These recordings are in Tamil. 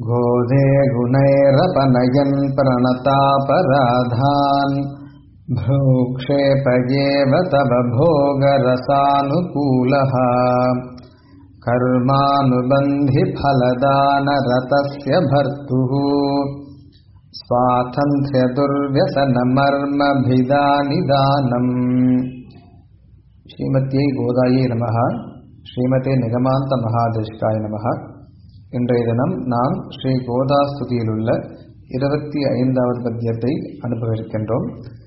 गोधे गुणैरपनयन् प्रणतापराधान् भ्रूक्षेपयेव तव भोगरसानुकूलः कर्मानुबन्धिफलदानरतस्य भर्तुः स्वातन्त्र्यदुर्व्यसनमर्मभिदानिदानम् ஸ்ரீமத்தியை கோதாயை நமக ஸ்ரீமதே நிகமாந்த மகாதேஷ்காய நமக இன்றைய தினம் நாம் ஸ்ரீ கோதாஸ்துதியில் உள்ள இருபத்தி ஐந்தாவது பத்தியத்தை அனுபவிக்கின்றோம்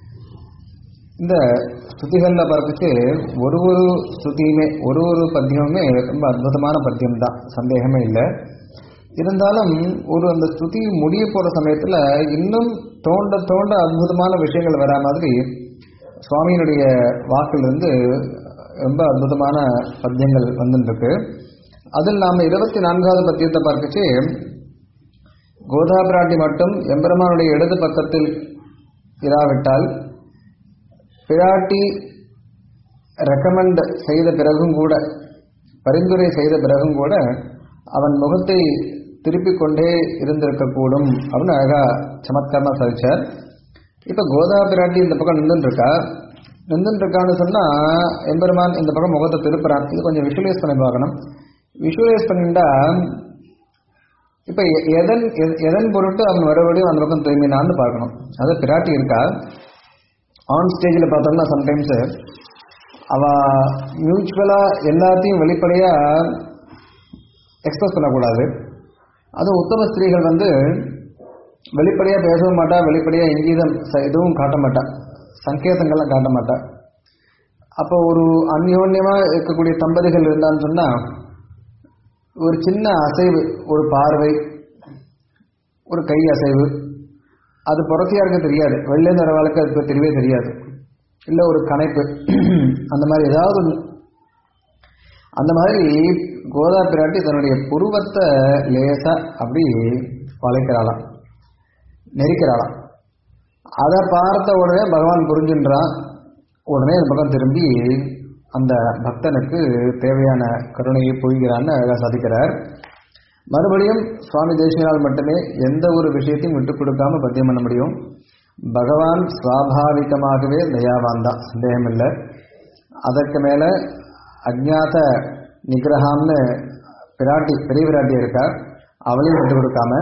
இந்த ஸ்துதிகளில் பார்த்துட்டு ஒரு ஒரு ஸ்துதியுமே ஒரு ஒரு பத்தியமுமே ரொம்ப அற்புதமான பத்தியம் தான் சந்தேகமே இல்லை இருந்தாலும் ஒரு அந்த ஸ்துதி முடிய போகிற சமயத்தில் இன்னும் தோண்ட தோண்ட அற்புதமான விஷயங்கள் வரா மாதிரி சுவாமியினுடைய வாக்கிலிருந்து ரொம்ப அற்புதமான பத்தியங்கள் வந்துருக்கு அதில் நாம் இருபத்தி நான்காவது பத்தியத்தை பார்க்கச்சு கோதா பிராட்டி மட்டும் எம்பெருமானுடைய இடது பக்கத்தில் இராவிட்டால் பிராட்டி ரெக்கமெண்ட் செய்த பிறகும் கூட பரிந்துரை செய்த பிறகும் கூட அவன் முகத்தை திருப்பிக் கொண்டே இருந்திருக்கக்கூடும் அப்படின்னு அழகா சமத்காரமாக சாதிச்சார் இப்போ கோதா பிராட்டி இந்த பக்கம் நின்றுட்டு இருக்கா நின்றுட்டு இருக்கான்னு சொன்னால் எம்பெருமான் இந்த பக்கம் முகத்தை திருப்புறான் இது கொஞ்சம் விஷுவலைஸ் பண்ணி பார்க்கணும் விஷுவலைஸ் பண்ணிட்டா இப்போ எதன் எதன் பொருட்டு அவன் மறுபடியும் அந்த பக்கம் திரும்பினான்னு பார்க்கணும் அது பிராட்டி இருக்கா ஆன் ஸ்டேஜில் பார்த்தோம்னா சம்டைம்ஸு அவள் மியூச்சுவலாக எல்லாத்தையும் வெளிப்படையாக எக்ஸ்பிரஸ் பண்ணக்கூடாது அதுவும் உத்தம ஸ்திரீகள் வந்து வெளிப்படையாக பேசவும் மாட்டா வெளிப்படையாக இங்கீதம் எதுவும் காட்ட மாட்டா சங்கேதங்கள்லாம் காட்ட மாட்டா அப்போ ஒரு அந்யோன்யமாக இருக்கக்கூடிய தம்பதிகள் இருந்தான்னு சொன்னால் ஒரு சின்ன அசைவு ஒரு பார்வை ஒரு கை அசைவு அது புறத்தியாருக்கு தெரியாது வெளிலேருந்து வர வாழ்க்கை அதுக்கு தெரியவே தெரியாது இல்லை ஒரு கணைப்பு அந்த மாதிரி ஏதாவது அந்த மாதிரி கோதா பிராட்டி தன்னுடைய புருவத்தை லேசாக அப்படி வளைக்கிறாளாம் நெரிக்கிறாளாம் அதை பார்த்த உடனே பகவான் புரிஞ்சுன்றான் உடனே இந்த பக்கம் திரும்பி அந்த பக்தனுக்கு தேவையான கருணையை பொய்கிறான்னு அழகாக சாதிக்கிறார் மறுபடியும் சுவாமி தேசியனால் மட்டுமே எந்த ஒரு விஷயத்தையும் விட்டுக் கொடுக்காம பத்தியம் பண்ண முடியும் பகவான் சுவாபாவிகமாகவே தயாவான் தான் சந்தேகம் இல்லை அதற்கு மேலே அஜ்ஞாத நிகிரகாம்னு பிராட்டி பெரிய பிராட்டி இருக்கார் அவளையும் விட்டு கொடுக்காம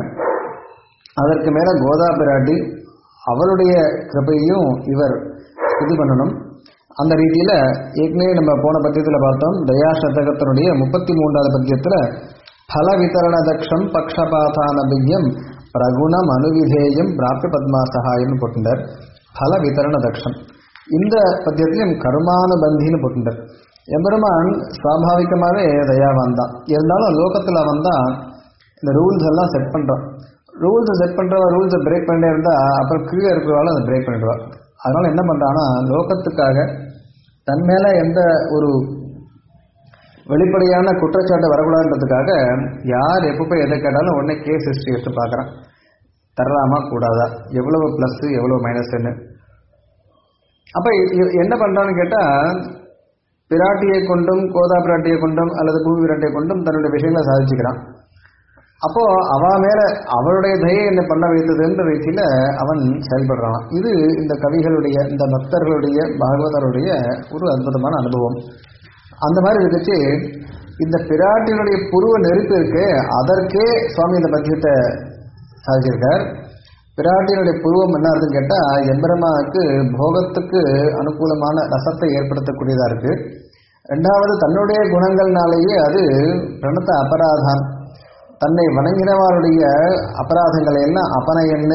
அதற்கு மேலே கோதா பிராட்டி அவளுடைய கிருபையும் இவர் இது பண்ணணும் அந்த ரீதியில் ஏற்கனவே நம்ம போன பத்தியத்தில் பார்த்தோம் தயா சதகத்தினுடைய முப்பத்தி மூன்றாவது பத்தியத்தில் பல விதரண தக்ஷம் பக்ஷபாதான பியம் பிரகுணம் அனுவிதேயம் பிராப்தி பத்மா சகாயம்னு போட்டுட்டார் பல விதரண தக்ஷம் இந்த பத்தியத்திலையும் கருமானுபந்தின்னு போட்டுட்டார் எம்பெருமான் சுவாபாவிகமாகவே தயாவான் தான் இருந்தாலும் லோகத்தில் வந்தால் இந்த ரூல்ஸ் எல்லாம் செட் பண்ணுறான் ரூல்ஸை செட் பண்ணுறவா ரூல்ஸை பிரேக் பண்ணிட்டே இருந்தால் அப்புறம் கீழே இருக்கிறவாலும் அதை பிரேக் பண்ணிடுவா அதனால் என்ன பண்ணுறான்னா லோகத்துக்காக தன் மேலே எந்த ஒரு வெளிப்படையான குற்றச்சாட்டு வரக்கூடாதுன்றதுக்காக யார் எப்போ போய் எதை கேட்டாலும் உடனே கேஸ் ஹிஸ்ட்ரி எடுத்து பார்க்குறான் தரலாமா கூடாதா எவ்வளவு ப்ளஸ்ஸு எவ்வளோ மைனஸ்ன்னு அப்போ என்ன பண்ணுறான்னு கேட்டால் பிராட்டியை கொண்டும் கோதா பிராட்டியை கொண்டும் அல்லது பூமி பிராட்டியை கொண்டும் தன்னுடைய விஷயங்களை சாதிச்சுக்கிறான் அப்போ அவ மேல அவளுடைய தயை என்ன பண்ண வைத்ததுன்ற ரீதியில அவன் செயல்படுறான் இது இந்த கவிகளுடைய இந்த பக்தர்களுடைய பாகவதருடைய ஒரு அற்புதமான அனுபவம் அந்த மாதிரி இருந்துச்சு இந்த பிராட்டினுடைய புருவ நெருப்பு இருக்கு அதற்கே சுவாமி இந்த பத்தியத்தை சாதிச்சிருக்கார் பிராட்டியினுடைய புருவம் என்ன இருக்குன்னு கேட்டால் எம்பெருமானுக்கு போகத்துக்கு அனுகூலமான ரசத்தை ஏற்படுத்தக்கூடியதாக இருக்கு ரெண்டாவது தன்னுடைய குணங்கள்னாலேயே அது பிரணத்த அபராதான் தன்னை வணங்கினவாருடைய அபராதங்களை எல்லாம் அபனயன்னு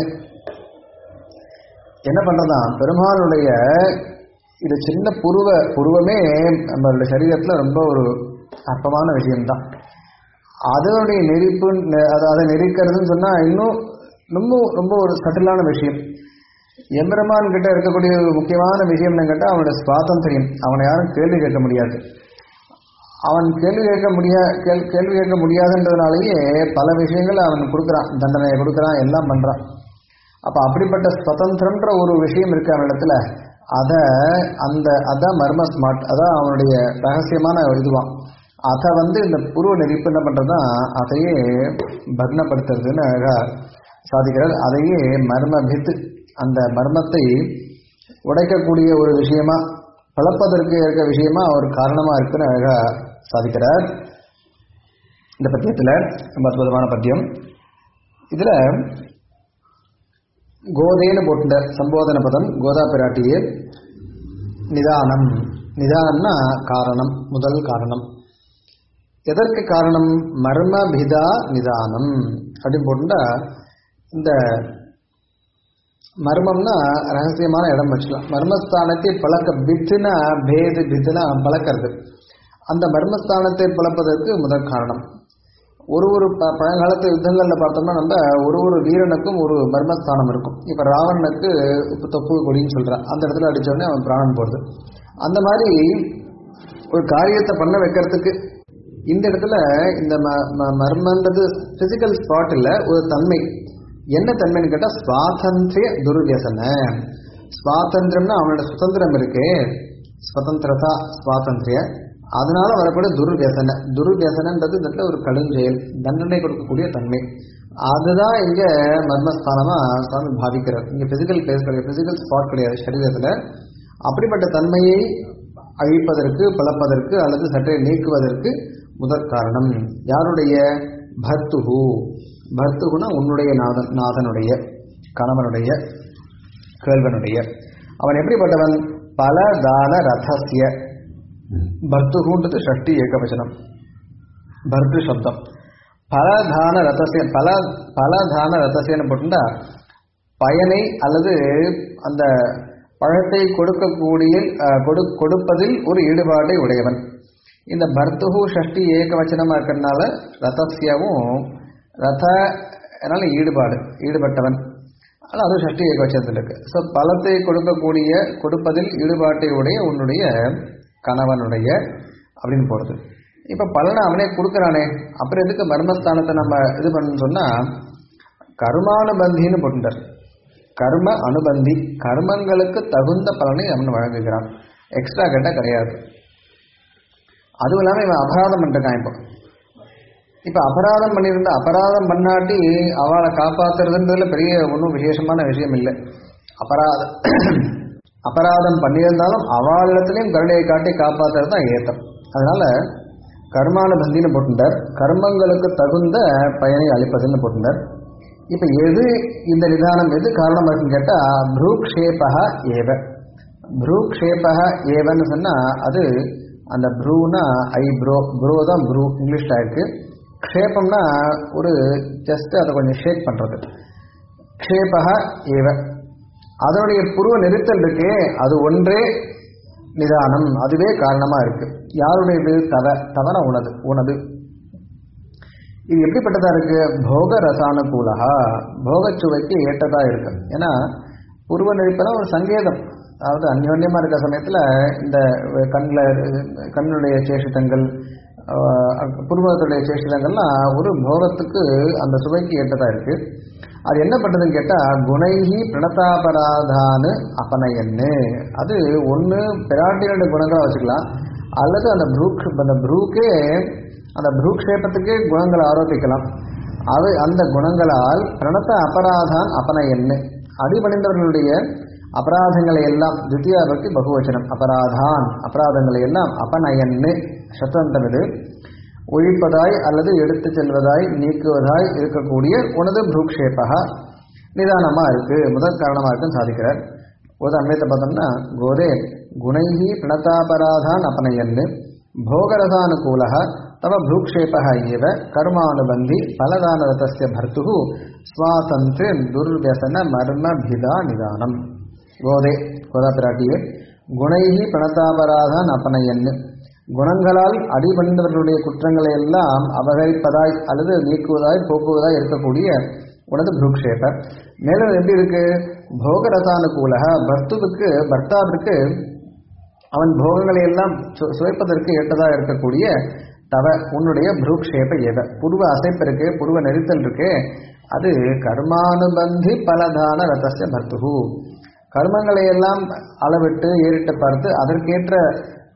என்ன பண்ணுறதான் பெருமாளுடைய இது சின்ன புருவ புருவமே நம்மளுடைய சரீரத்தில் ரொம்ப ஒரு அற்பமான விஷயம்தான் அதனுடைய நெரிப்பு அதை நெரிக்கிறதுன்னு சொன்னால் இன்னும் ரொம்ப ரொம்ப ஒரு சட்டிலான விஷயம் எம்பெருமான் கிட்ட இருக்கக்கூடிய ஒரு முக்கியமான விஷயம்னு கேட்டால் அவனுடைய சுவாதந்திரியம் அவனை யாரும் கேள்வி கேட்க முடியாது அவன் கேள்வி கேட்க முடியா கேள் கேள்வி கேட்க முடியாதுன்றதுனாலேயே பல விஷயங்களை அவன் கொடுக்குறான் தண்டனையை கொடுக்குறான் எல்லாம் பண்ணுறான் அப்போ அப்படிப்பட்ட சுதந்திரன்ற ஒரு விஷயம் இருக்கு அவனிடத்துல அதை அந்த அதான் மர்ம ஸ்மார்ட் அதான் அவனுடைய ரகசியமான இதுவான் அதை வந்து இந்த புருவ நெறிப்பு என்ன பண்றதுன்னா அதையே பக்னப்படுத்துறதுன்னு அழகா சாதிக்கிறார் அதையே மர்மபித் அந்த மர்மத்தை உடைக்கக்கூடிய ஒரு விஷயமா பிளப்பதற்கு இருக்க விஷயமா ஒரு காரணமா இருக்குன்னு அழகா சாதிக்கிறார் இந்த பத்தியத்துல ரொம்ப அற்புதமான பத்தியம் இதுல கோதேன்னு போட்டுட்ட சம்போதன பதம் கோதா பிராட்டியே நிதானம் நிதானம்னா காரணம் முதல் காரணம் எதற்கு காரணம் மர்மபிதா நிதானம் அப்படின்னு போட்டுட்டா இந்த மர்மம்னா ரகசியமான இடம் வச்சுக்கலாம் மர்மஸ்தானத்தை பழக்க பித்துனா பேது பித்துனா பழக்கிறது அந்த மர்மஸ்தானத்தை பழப்பதற்கு முதல் காரணம் ஒரு ஒரு ப பழங்காலத்து யுத்தங்களில் பார்த்தோம்னா நம்ம ஒரு ஒரு வீரனுக்கும் ஒரு மர்மஸ்தானம் இருக்கும் இப்போ ராவணனுக்கு இப்போ தொப்பு கொடின்னு சொல்கிறான் அந்த இடத்துல அடித்தோடனே அவன் பிராணம் போகிறது அந்த மாதிரி ஒரு காரியத்தை பண்ண வைக்கிறதுக்கு இந்த இடத்துல இந்த ம ம- மர்மன்றது பிசிக்கல் ஸ்பாட் இல்லை ஒரு தன்மை என்ன தன்மைன்னு கேட்டால் சுவாதந்திரிய துர்வியசன சுவாதந்திரம்னா அவனோட சுதந்திரம் இருக்கு சுதந்திரதா சுவாதந்திரிய அதனால வரக்கூடிய துர்வியசன துர்வியசனன்றது இந்த இடத்துல ஒரு கடுஞ்செயல் தண்டனை கொடுக்கக்கூடிய தன்மை அதுதான் இங்க மர்மஸ்தானமா சுவாமி பாவிக்கிறார் இங்க பிசிக்கல் பிளேஸ் கிடையாது பிசிக்கல் ஸ்பாட் கிடையாது சரீரத்துல அப்படிப்பட்ட தன்மையை அழிப்பதற்கு பழப்பதற்கு அல்லது சற்றே நீக்குவதற்கு முதற் காரணம் யாருடைய பர்த்துகு பர்த்துகுனா உன்னுடைய நாதன் நாதனுடைய கணவனுடைய கேள்வனுடைய அவன் எப்படிப்பட்டவன் பல தான ரதசிய பர்த்துகுன்றது ஷஷ்டி ஏகவசனம் பர்து சப்தம் பலதான ரதசிய பல பலதான ரதசியன்னு போட்டுட்டா பயனை அல்லது அந்த பழத்தை கொடுக்கக்கூடிய அஹ், கொடு கொடுப்பதில் ஒரு ஈடுபாட்டை உடையவன் இந்த பர்த்துகு ஷஷ்டி ஏகவச்சனமா இருக்கிறதுனால ரதசியவும் ரத அதனால ஈடுபாடு ஈடுபட்டவன் ஆனால் அது ஷஷ்டி ஏகவச்சனத்தில் இருக்கு ஸோ பலத்தை கொடுக்கக்கூடிய கொடுப்பதில் ஈடுபாட்டை உடைய உன்னுடைய கணவனுடைய அப்படின்னு போகிறது இப்போ பலனை அவனே கொடுக்குறானே அப்புறம் எதுக்கு மர்மஸ்தானத்தை நம்ம இது பண்ணணும்னு சொன்னால் கர்மானுபந்தின்னு போட்டுட்டார் கர்ம அனுபந்தி கர்மங்களுக்கு தகுந்த பலனை அவன் வழங்குகிறான் எக்ஸ்ட்ரா கேட்டால் கிடையாது அதுவும் இல்லாமல் இவன் அபராதம் பண்ணிருக்கான் இப்போ இப்போ அபராதம் பண்ணியிருந்தா அபராதம் பண்ணாட்டி அவளை காப்பாத்துறதுன்றதுல பெரிய ஒன்றும் விசேஷமான விஷயம் இல்லை அபராதம் அபராதம் பண்ணியிருந்தாலும் அவளிடத்துலையும் கருணையை காட்டி காப்பாத்துறது தான் ஏத்தம் அதனால கர்மானுபந்தின்னு போட்டுட்டார் கர்மங்களுக்கு தகுந்த பயனை அளிப்பதுன்னு போட்டுட்டார் இப்போ எது இந்த நிதானம் எது காரணமாக இருக்குன்னு கேட்டால் ப்ரூக்ஷேபக ஏவ ப்ரூக்ஷேபக ஏவன்னு சொன்னால் அது அந்த ப்ரூனா ஐ ப்ரோ ப்ரோ தான் ப்ரூ இங்கிலீஷில் இருக்கு க்ஷேபம்னா ஒரு ஜஸ்ட் அதை கொஞ்சம் ஷேக் பண்ணுறது க்ஷேபக ஏவ அதனுடைய புருவ நிறுத்தல் இருக்கே அது ஒன்றே நிதானம் அதுவே காரணமாக இருக்கு யாருடையது தவ தவன உனது உனது இது எப்படிப்பட்டதா இருக்கு போக ரசானுகூலகா போகச்சுவைக்கு ஏற்றதா இருக்கு ஏன்னா புருவ நெருப்பெல்லாம் ஒரு சங்கேதம் அதாவது அந்யோன்யமா இருக்க சமயத்துல இந்த கண்ணில் கண்ணுடைய சேஷிதங்கள் ஆஹ், புருவத்துடைய சேஷிதங்கள்லாம் ஒரு போகத்துக்கு அந்த சுவைக்கு ஏற்றதா இருக்கு அது என்ன பண்ணுறதுன்னு கேட்டால் குணைகி பிரணதாபராதானு அபனயன்னு அது ஒன்று பிராட்டியோட குணங்களை வச்சுக்கலாம் அல்லது அந்த ப்ரூக் அந்த ப்ரூக்கே அந்த ப்ரூக்ஷேபத்துக்கே குணங்களை ஆரோபிக்கலாம் அது அந்த குணங்களால் பிரணத்த அபராதான் அபனயன்னு அடிபணிந்தவர்களுடைய அபராதங்களை எல்லாம் தித்தியா பக்தி பகுவச்சனம் அபராதான் அபராதங்களை எல்லாம் அபநயன்னு சத்தந்தம் இது ஒழிப்பதாய் அல்லது எடுத்துச் செல்வதாய் நீக்குவதாய் இருக்கக்கூடிய உனது ப்ரூக்ஷேபகா நிதானமா இருக்கு முதல் காரணமா இருக்குன்னு சாதிக்கிறார் ஒரு அன்வயத்தை பார்த்தோம்னா கோதே குணைஹி பிரணதாபராதான் அபனயன்னு भोगरसानुकूलः तव भ्रूक्षेपः एव कर्मानुबन्धि फलदानरतस्य भर्तुः स्वातन्त्र्य दुर्व्यसन मर्मभिदा निदानम् கோதே கோதா பிராட்டியே குணைகி பிரணதாபராதான் அபனயன் குணங்களால் அடிபணிந்தவர்களுடைய குற்றங்களை எல்லாம் அபகரிப்பதாய் அல்லது நீக்குவதாய் போக்குவதாய் இருக்கக்கூடிய உனது புருக்ஷேபர் மேலும் எப்படி இருக்கு போகரசானுகூலக பர்த்துவுக்கு பர்த்தாவிற்கு அவன் போகங்களை எல்லாம் சு- சுவைப்பதற்கு ஏற்றதாக இருக்கக்கூடிய தவ உன்னுடைய புரூக்ஷேப எவ புருவ அசைப்பு இருக்கு புருவ நெரித்தல் இருக்கு அது கர்மானுபந்தி பலதான ரதஸ்ய பர்த்துகு கர்மங்களை எல்லாம் அளவிட்டு ஏறிட்டு பார்த்து அதற்கேற்ற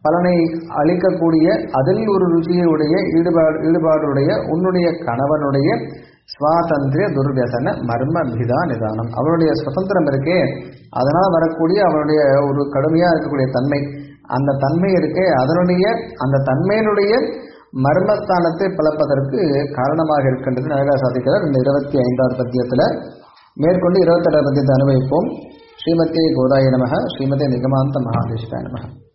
பலனை அளிக்கக்கூடிய அதில் ஒரு ருச்சியுடைய ஈடுபாடு ஈடுபாடுடைய உன்னுடைய கணவனுடைய சுவாதந்திரிய துர்வியசன மர்ம பிதா நிதானம் அவனுடைய சுதந்திரம் இருக்கே அதனால் வரக்கூடிய அவனுடைய ஒரு கடுமையாக இருக்கக்கூடிய தன்மை அந்த தன்மை இருக்கே அதனுடைய அந்த தன்மையினுடைய மர்மஸ்தானத்தை பிளப்பதற்கு காரணமாக இருக்கின்றது அழகா சாதிக்கிறார் இந்த இருபத்தி ஐந்தாவது பத்தியத்தில் மேற்கொண்டு இருபத்தெட்டாவது பத்தியத்தை அனுபவிப்போம் ஸ்ரீமதி கோதாய நமக ஸ்ரீமதி நிகமாந்த மகாதேஷ்காய நமக